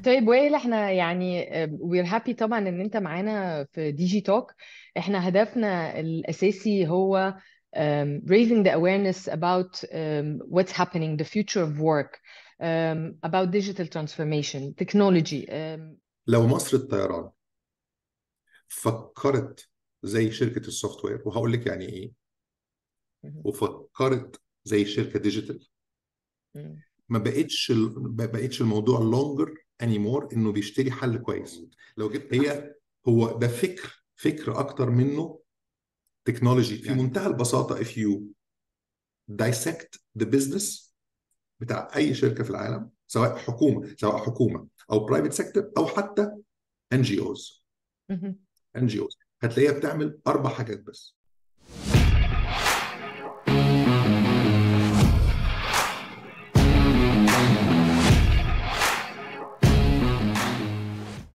طيب وائل احنا يعني وير هابي طبعا ان انت معانا في دي جي توك احنا هدفنا الاساسي هو um, raising the awareness about um, what's happening the future of work um, about digital transformation technology um, لو مصر الطيران فكرت زي شركة السوفت وير وهقول لك يعني ايه مهم. وفكرت زي شركة ديجيتال مم. ما بقتش ال- ما بقتش الموضوع لونجر انيمور انه بيشتري حل كويس لو جبت هي هو ده فكر فكر اكتر منه تكنولوجي في منتهى البساطة if you dissect the business بتاع اي شركة في العالم سواء حكومة سواء حكومة او برايفت سيكتور او حتى ان جي اوز مهم. ان جي اوز هتلاقيها بتعمل اربع حاجات بس